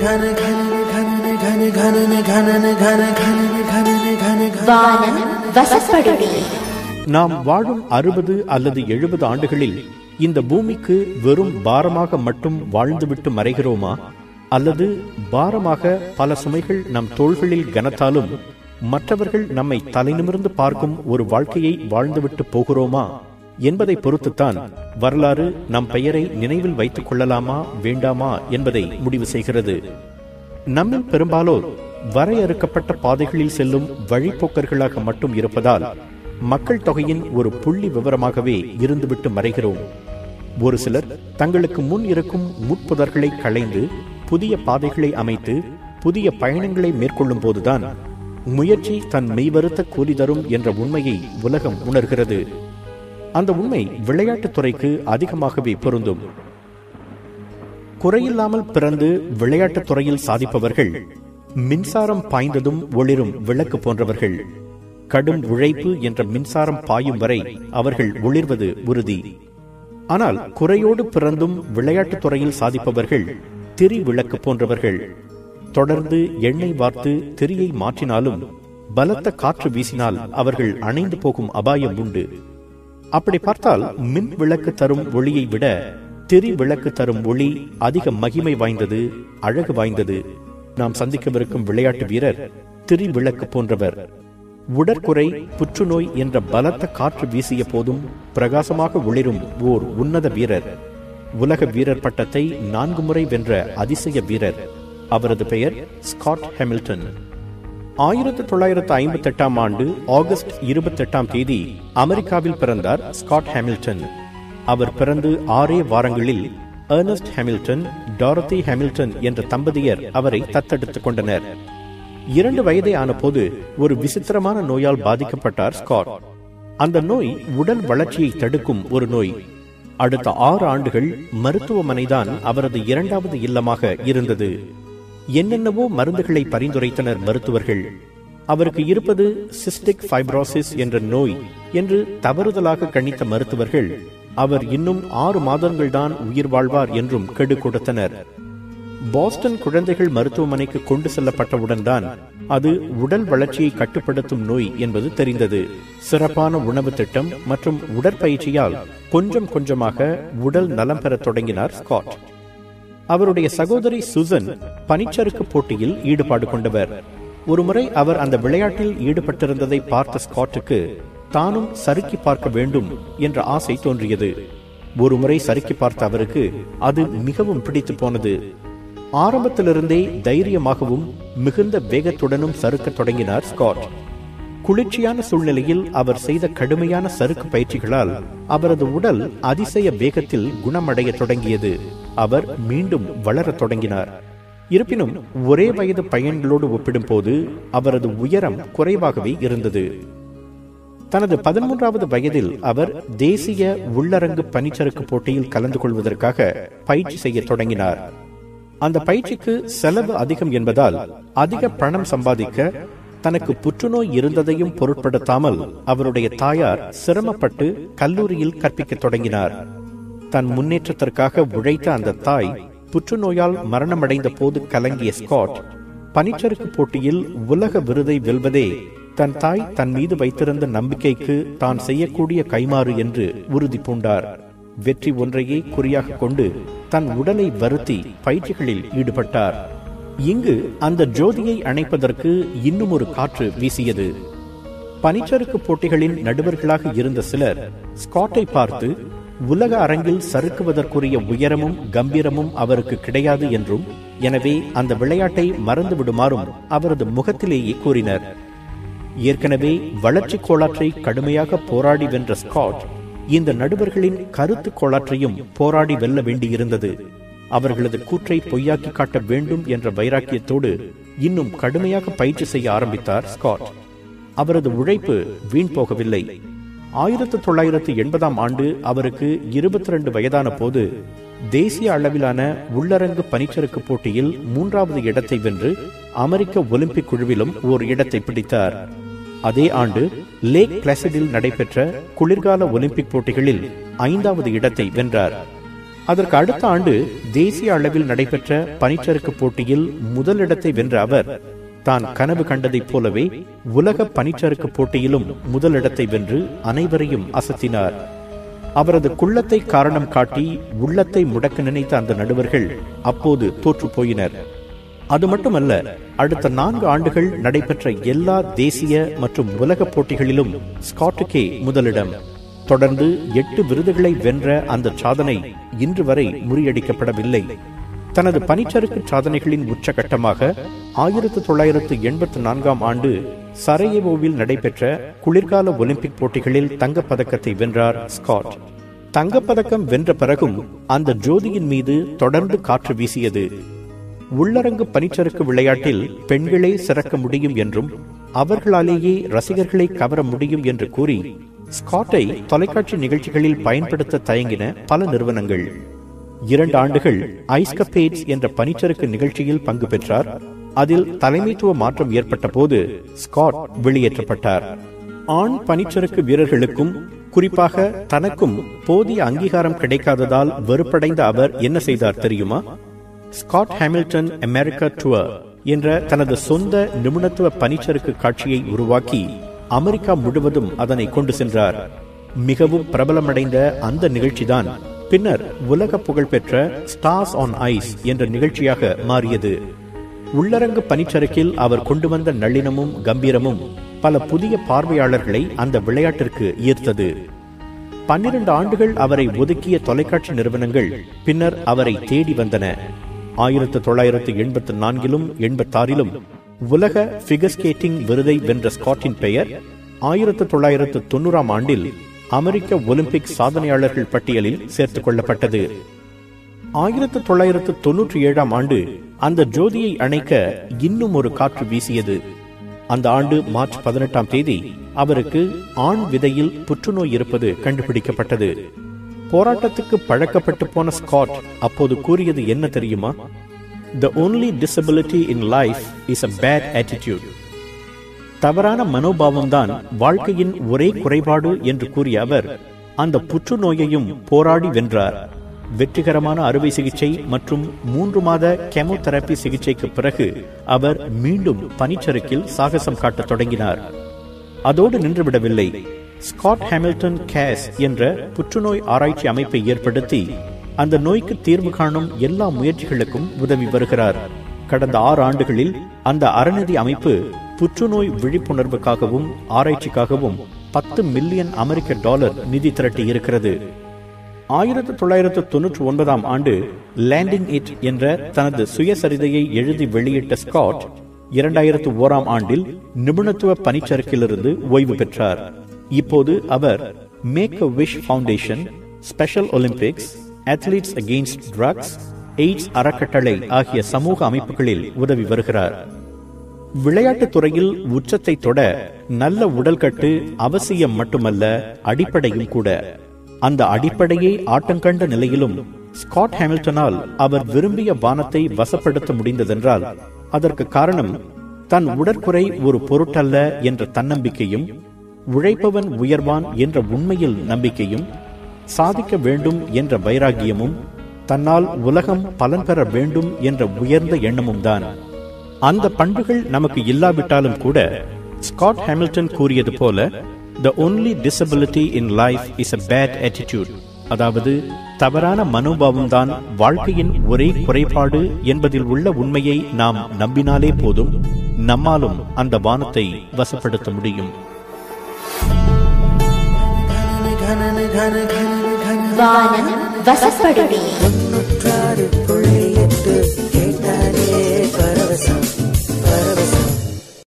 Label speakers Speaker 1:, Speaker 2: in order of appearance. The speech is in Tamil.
Speaker 1: வானம் வசப்படுமே
Speaker 2: நாம் வாழும் அறுபது அல்லது எழுபது ஆண்டுகளில் இந்த பூமிக்கு வெறும் பாரமாக மட்டும் வாழ்ந்துவிட்டு மறைகிறோமா அல்லது பாரமாக பல சுமைகள் நம் தோள்களில் கனத்தாலும் மற்றவர்கள் நம்மை தலைநிமிர்ந்து பார்க்கும் ஒரு வாழ்க்கையை வாழ்ந்துவிட்டு போகிறோமா என்பதை பொறுத்துத்தான் வரலாறு நம் பெயரை நினைவில் வைத்துக் கொள்ளலாமா வேண்டாமா என்பதை முடிவு செய்கிறது நம்மில் பெரும்பாலோர் வரையறுக்கப்பட்ட பாதைகளில் செல்லும் வழிப்போக்கர்களாக மட்டும் இருப்பதால் மக்கள் தொகையின் ஒரு புள்ளி விவரமாகவே இருந்துவிட்டு மறைகிறோம் ஒரு சிலர் தங்களுக்கு முன் இருக்கும் முட்புதர்களை களைந்து புதிய பாதைகளை அமைத்து புதிய பயணங்களை மேற்கொள்ளும் போதுதான் முயற்சி தன் மெய்வருத்த கூலி தரும் என்ற உண்மையை உலகம் உணர்கிறது அந்த உண்மை விளையாட்டுத் துறைக்கு அதிகமாகவே பொருந்தும் குறையில்லாமல் பிறந்து விளையாட்டுத் துறையில் சாதிப்பவர்கள் மின்சாரம் பாய்ந்ததும் ஒளிரும் விளக்கு போன்றவர்கள் கடும் உழைப்பு என்ற மின்சாரம் பாயும் வரை அவர்கள் ஒளிர்வது உறுதி ஆனால் குறையோடு பிறந்தும் விளையாட்டுத் துறையில் சாதிப்பவர்கள் திரி விளக்கு போன்றவர்கள் தொடர்ந்து எண்ணெய் வார்த்து திரியை மாற்றினாலும் பலத்த காற்று வீசினால் அவர்கள் அணைந்து போகும் அபாயம் உண்டு அப்படி பார்த்தால் மின் விளக்கு தரும் ஒளியை விட திரி விளக்கு தரும் ஒளி அதிக மகிமை வாய்ந்தது அழகு வாய்ந்தது நாம் சந்திக்கவிருக்கும் விளையாட்டு வீரர் திரி விளக்கு போன்றவர் உடற்குறை புற்றுநோய் என்ற பலத்த காற்று வீசிய போதும் பிரகாசமாக ஒளிரும் ஓர் உன்னத வீரர் உலக வீரர் பட்டத்தை நான்கு முறை வென்ற அதிசய வீரர் அவரது பெயர் ஸ்காட் ஹெமில்டன் ஆயிரத்து தொள்ளாயிரத்து ஐம்பத்தி எட்டாம் ஆண்டு ஆகஸ்ட் இருபத்தி எட்டாம் தேதி அமெரிக்காவில் பிறந்தார் ஸ்காட் ஹாமில்டன் அவர் பிறந்து ஆறே வாரங்களில் ஏர்னஸ்ட் ஹாமில்டன் டாரதி ஹாமில்டன் என்ற தம்பதியர் அவரை தத்தெடுத்துக் கொண்டனர் இரண்டு வயதே ஆன போது ஒரு விசித்திரமான நோயால் பாதிக்கப்பட்டார் ஸ்காட் அந்த நோய் உடல் வளர்ச்சியை தடுக்கும் ஒரு நோய் அடுத்த ஆறு ஆண்டுகள் மருத்துவமனைதான் அவரது இரண்டாவது இல்லமாக இருந்தது என்னென்னவோ மருந்துகளை பரிந்துரைத்தனர் மருத்துவர்கள் அவருக்கு இருப்பது சிஸ்டிக் ஃபைப்ரோசிஸ் என்ற நோய் என்று தவறுதலாக கணித்த மருத்துவர்கள் அவர் இன்னும் ஆறு மாதங்கள்தான் உயிர் வாழ்வார் என்றும் கெடு கொடுத்தனர் பாஸ்டன் குழந்தைகள் மருத்துவமனைக்கு கொண்டு செல்லப்பட்டவுடன் தான் அது உடல் வளர்ச்சியை கட்டுப்படுத்தும் நோய் என்பது தெரிந்தது சிறப்பான உணவு திட்டம் மற்றும் உடற்பயிற்சியால் கொஞ்சம் கொஞ்சமாக உடல் நலம் பெறத் தொடங்கினார் ஸ்காட் அவருடைய சகோதரி சுசன் பனிச்சறுக்கு போட்டியில் ஈடுபாடு கொண்டவர் ஒருமுறை அவர் அந்த விளையாட்டில் ஈடுபட்டிருந்ததை பார்த்த ஸ்காட்டுக்கு தானும் சறுக்கி பார்க்க வேண்டும் என்ற ஆசை தோன்றியது ஒருமுறை சறுக்கி பார்த்த அவருக்கு அது மிகவும் பிடித்து போனது ஆரம்பத்திலிருந்தே தைரியமாகவும் மிகுந்த வேகத்துடனும் சறுக்கத் தொடங்கினார் ஸ்காட் குளிர்ச்சியான சூழ்நிலையில் அவர் செய்த கடுமையான சறுக்கு பயிற்சிகளால் அவரது உடல் அதிசய வேகத்தில் குணமடைய தொடங்கியது அவர் மீண்டும் வளரத் தொடங்கினார் இருப்பினும் ஒரே வயது பையன்களோடு ஒப்பிடும்போது அவரது உயரம் குறைவாகவே இருந்தது தனது பதிமூன்றாவது வயதில் அவர் தேசிய உள்ளரங்கு பனிச்சறுக்கு போட்டியில் கலந்து கொள்வதற்காக பயிற்சி செய்ய தொடங்கினார் அந்த பயிற்சிக்கு செலவு அதிகம் என்பதால் அதிக பணம் சம்பாதிக்க தனக்கு புற்றுநோய் இருந்ததையும் பொருட்படுத்தாமல் அவருடைய தாயார் சிரமப்பட்டு கல்லூரியில் கற்பிக்க தொடங்கினார் தன் முன்னேற்றத்திற்காக உழைத்த அந்த தாய் புற்றுநோயால் மரணமடைந்த போது கலங்கிய ஸ்காட் பனிச்சறுக்கு போட்டியில் உலக விருதை வெல்வதே தன் தாய் தன் மீது வைத்திருந்த நம்பிக்கைக்கு தான் செய்யக்கூடிய கைமாறு என்று உறுதி பூண்டார் வெற்றி ஒன்றையே குறியாக கொண்டு தன் உடலை வருத்தி பயிற்சிகளில் ஈடுபட்டார் இங்கு அந்த ஜோதியை அணைப்பதற்கு இன்னும் ஒரு காற்று வீசியது பனிச்சறுக்கு போட்டிகளின் நடுவர்களாக இருந்த சிலர் ஸ்காட்டை பார்த்து உலக அரங்கில் சறுக்குவதற்குரிய உயரமும் கம்பீரமும் அவருக்கு கிடையாது என்றும் எனவே அந்த விளையாட்டை மறந்து விடுமாறும் அவரது முகத்திலேயே கூறினர் ஏற்கனவே வளர்ச்சி கோளாற்றை கடுமையாக போராடி வென்ற ஸ்காட் இந்த நடுவர்களின் கருத்து கோளாற்றையும் போராடி வெல்ல வேண்டியிருந்தது அவர்களது கூற்றை பொய்யாக்கி காட்ட வேண்டும் என்ற வைராக்கியத்தோடு இன்னும் கடுமையாக பயிற்சி செய்ய ஆரம்பித்தார் ஸ்காட் அவரது உழைப்பு வீண் போகவில்லை ஆயிரத்து தொள்ளாயிரத்து எண்பதாம் ஆண்டு அவருக்கு இருபத்தி ரெண்டு வயதான போது தேசிய அளவிலான உள்ளரங்கு பனிச்சறுக்கு போட்டியில் மூன்றாவது இடத்தை வென்று அமெரிக்க ஒலிம்பிக் குழுவிலும் ஓர் இடத்தை பிடித்தார் அதே ஆண்டு லேக் பிளசிடில் நடைபெற்ற குளிர்கால ஒலிம்பிக் போட்டிகளில் ஐந்தாவது இடத்தை வென்றார் அதற்கு அடுத்த ஆண்டு தேசிய அளவில் நடைபெற்ற பனிச்சறுக்கு போட்டியில் முதலிடத்தை வென்ற அவர் தான் கனவு கண்டதைப் போலவே உலக பனிச்சறுக்கு போட்டியிலும் முதலிடத்தை வென்று அனைவரையும் அசத்தினார் அவரது குள்ளத்தை காரணம் காட்டி உள்ளத்தை முடக்க நினைத்த அந்த நடுவர்கள் அப்போது தோற்று போயினர் அது மட்டுமல்ல அடுத்த நான்கு ஆண்டுகள் நடைபெற்ற எல்லா தேசிய மற்றும் உலக போட்டிகளிலும் ஸ்காட்டுக்கே முதலிடம் தொடர்ந்து எட்டு விருதுகளை வென்ற அந்த சாதனை இன்று வரை முறியடிக்கப்படவில்லை தனது பனிச்சறுக்கு சாதனைகளின் உச்சகட்டமாக ஆயிரத்து தொள்ளாயிரத்து எண்பத்தி நான்காம் ஆண்டு சரையவோவில் நடைபெற்ற குளிர்கால ஒலிம்பிக் போட்டிகளில் தங்கப்பதக்கத்தை வென்றார் ஸ்காட் தங்கப்பதக்கம் வென்ற பிறகும் அந்த ஜோதியின் மீது தொடர்ந்து காற்று வீசியது உள்ளரங்கு பனிச்சறுக்கு விளையாட்டில் பெண்களே சிறக்க முடியும் என்றும் அவர்களாலேயே ரசிகர்களை கவர முடியும் என்று கூறி ஸ்காட்டை தொலைக்காட்சி நிகழ்ச்சிகளில் பயன்படுத்த தயங்கின பல நிறுவனங்கள் இரண்டு ஆண்டுகள் ஐஸ்கபேட்ஸ் என்ற பனிச்சறுக்கு நிகழ்ச்சியில் பங்கு பெற்றார் அதில் தலைமைத்துவ மாற்றம் ஏற்பட்ட போது ஸ்காட் வெளியேற்றப்பட்டார் ஆண் பனிச்சறுக்கு வீரர்களுக்கும் குறிப்பாக தனக்கும் போதிய அங்கீகாரம் கிடைக்காததால் வெறுப்படைந்த அவர் என்ன செய்தார் தெரியுமா ஸ்காட் ஹாமில்டன் அமெரிக்கா டுவர் என்ற தனது சொந்த நிபுணத்துவ பனிச்சறுக்கு காட்சியை உருவாக்கி அமெரிக்கா முழுவதும் அதனை கொண்டு சென்றார் மிகவும் பிரபலமடைந்த அந்த நிகழ்ச்சிதான் பின்னர் உலக புகழ்பெற்ற ஸ்டார்ஸ் ஆன் ஐஸ் என்ற நிகழ்ச்சியாக மாறியது உள்ளரங்கு பனிச்சறுக்கில் அவர் கொண்டு வந்த நளினமும் கம்பீரமும் பல புதிய பார்வையாளர்களை அந்த விளையாட்டிற்கு ஈர்த்தது பன்னிரண்டு ஆண்டுகள் அவரை ஒதுக்கிய தொலைக்காட்சி நிறுவனங்கள் பின்னர் அவரை தேடி வந்தன ஆயிரத்து தொள்ளாயிரத்து எண்பத்தி நான்கிலும் எண்பத்தாறிலும் உலக ஃபிகர் ஸ்கேட்டிங் விருதை வென்ற ஸ்காட்டின் பெயர் ஆயிரத்து தொள்ளாயிரத்து தொண்ணூறாம் ஆண்டில் அமெரிக்க ஒலிம்பிக் சாதனையாளர்கள் பட்டியலில் சேர்த்துக் கொள்ளப்பட்டது ஆயிரத்து தொள்ளாயிரத்து தொன்னூற்றி ஏழாம் ஆண்டு அந்த ஜோதியை அணைக்க இன்னும் ஒரு காற்று வீசியது அந்த ஆண்டு மார்ச் பதினெட்டாம் தேதி அவருக்கு ஆண் விதையில் புற்றுநோய் இருப்பது கண்டுபிடிக்கப்பட்டது போராட்டத்துக்கு பழக்கப்பட்டு போன ஸ்காட் அப்போது கூறியது என்ன தெரியுமா the only disability in life is a bad attitude தவறான மனோபாவம்தான் வாழ்க்கையின் ஒரே குறைபாடு என்று கூறிய அவர் அந்த புற்றுநோயையும் போராடி வென்றார் வெற்றிகரமான அறுவை சிகிச்சை மற்றும் மூன்று மாத கெமோதெரப்பி சிகிச்சைக்கு பிறகு அவர் மீண்டும் பனிச்சறுக்கில் சாகசம் காட்டத் தொடங்கினார் அதோடு நின்றுவிடவில்லை ஸ்காட் ஹாமில்டன் கேஸ் என்ற புற்றுநோய் ஆராய்ச்சி அமைப்பை ஏற்படுத்தி அந்த நோய்க்கு தீர்வு காணும் எல்லா முயற்சிகளுக்கும் உதவி வருகிறார் கடந்த ஆறு ஆண்டுகளில் அந்த அறநிதி அமைப்பு புற்றுநோய் விழிப்புணர்வுக்காகவும் ஆராய்ச்சிக்காகவும் பத்து மில்லியன் அமெரிக்க டாலர் நிதி திரட்டி இருக்கிறது ஆயிரத்து தொள்ளாயிரத்து தொன்னூற்றி ஒன்பதாம் ஆண்டு லேண்டிங் இட் என்ற தனது சுயசரிதையை எழுதி வெளியிட்ட ஸ்காட் இரண்டாயிரத்து ஓராம் ஆண்டில் நிபுணத்துவ பனிச்சறுக்கிலிருந்து ஓய்வு பெற்றார் இப்போது அவர் Make a Wish Foundation Special Olympics athletes against drugs AIDS அறக்கட்டளை ஆகிய சமூக அமைப்புகளில் உதவி வருகிறார் விளையாட்டுத் துறையில் உச்சத்தை தொட நல்ல உடல்கட்டு அவசியம் மட்டுமல்ல அடிப்படையும் கூட அந்த அடிப்படையை ஆட்டங்கண்ட நிலையிலும் ஸ்காட் ஹாமில்டனால் அவர் விரும்பிய வானத்தை வசப்படுத்த முடிந்ததென்றால் அதற்கு காரணம் தன் உடற்குறை ஒரு பொருட்டல்ல என்ற தன்னம்பிக்கையும் உழைப்பவன் உயர்வான் என்ற உண்மையில் நம்பிக்கையும் சாதிக்க வேண்டும் என்ற வைராகியமும் தன்னால் உலகம் பலன் பெற வேண்டும் என்ற உயர்ந்த எண்ணமும் தான் அந்த பண்புகள் நமக்கு இல்லாவிட்டாலும் கூட ஸ்காட் ஹாமில்டன் கூறியது போல the only disability in life is a bad attitude அதாவது தவறான மனோபாவம் தான் வாழ்க்கையின் ஒரே குறைபாடு என்பதில் உள்ள உண்மையை நாம் நம்பினாலே போதும் நம்மாலும் அந்த வானத்தை வசப்படுத்த முடியும்
Speaker 1: வானம் வசப்படுமே